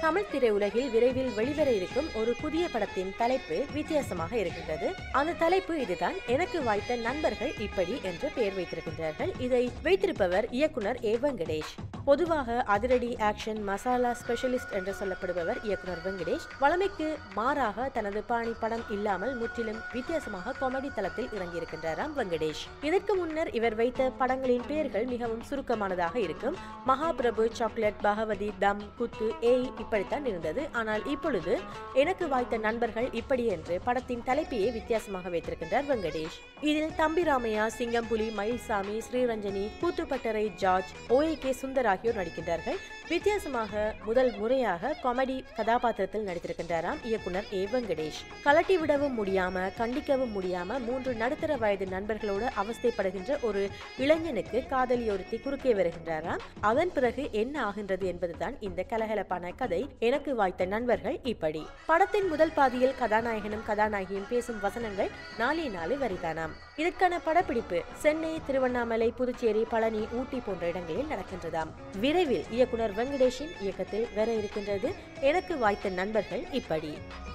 தமிழ் திரையுலகில் விரைவில் வெளிவர இருக்கும் ஒரு புதிய படத்தின் தலைப்பு வித்தியாசமாக இருக்கின்றது அந்த தலைப்பு இதுதான் எனக்கு வாய்த்த நண்பர்கள் இப்படி என்று பெயர் வைத்திருக்கின்றார்கள் இதை வைத்திருப்பவர் இயக்குனர் ஏ வெங்கடேஷ் பொதுவாக அதிரடி ஆக்ஷன் மசாலா ஸ்பெஷலிஸ்ட் என்று சொல்லப்படுபவர் இயக்குனர் வெங்கடேஷ் வளமைக்கு மாறாக தனது பாணி படம் இல்லாமல் முற்றிலும் வித்தியாசமாக காமெடி தளத்தில் இறங்கியிருக்கின்றாராம் வெங்கடேஷ் இதற்கு முன்னர் இவர் வைத்த படங்களின் பெயர்கள் மிகவும் சுருக்கமானதாக இருக்கும் மகாபிரபு சாக்லேட் பகவதி தம் குத்து ஏய் இப்படித்தான் இருந்தது ஆனால் இப்பொழுது எனக்கு வாய்த்த நண்பர்கள் இப்படி என்று படத்தின் தலைப்பையே வித்தியாசமாக வைத்திருக்கின்றார் வெங்கடேஷ் இதில் Thambi Ramaiah Singampuli Mayilsamy Sriranjani Koothuppattarai George O A K Sundar ஆகியோர் நடிக்கின்றார்கள் வித்தியாசமாக முதல் முறையாக காமெடி கதாபாத்திரத்தில் நடித்திருக்கின்றாராம் இயக்குனர் ஏ வெங்கடேஷ் கலட்டி விடவும் முடியாம கண்டிக்கவும் முடியாம மூன்று நடுத்தர வயது நண்பர்களோடு அவஸ்தைப்படுகின்ற ஒரு இளைஞனுக்கு காதலி ஒருத்தி குறுக்கே வருகின்றாராம் அதன் பிறகு என்ன ஆகின்றது என்பதுதான் இந்த கலகலப்பான கதை எனக்கு வாய்த்த நண்பர்கள் இப்படி படத்தின் முதல் பாதியில் கதாநாயகனும் கதாநாயகியும் பேசும் வசனங்கள் நாலே நாலு வரிதானாம் இதற்கான படப்பிடிப்பு சென்னை திருவண்ணாமலை புதுச்சேரி பழனி ஊட்டி போன்ற இடங்களில் நடக்கின்றதாம் விரைவில் இயக்குனர் வெங்கடேஷின் இயக்கத்தில் வர இருக்கின்றது எனக்கு வாய்த்த நண்பர்கள் இப்படி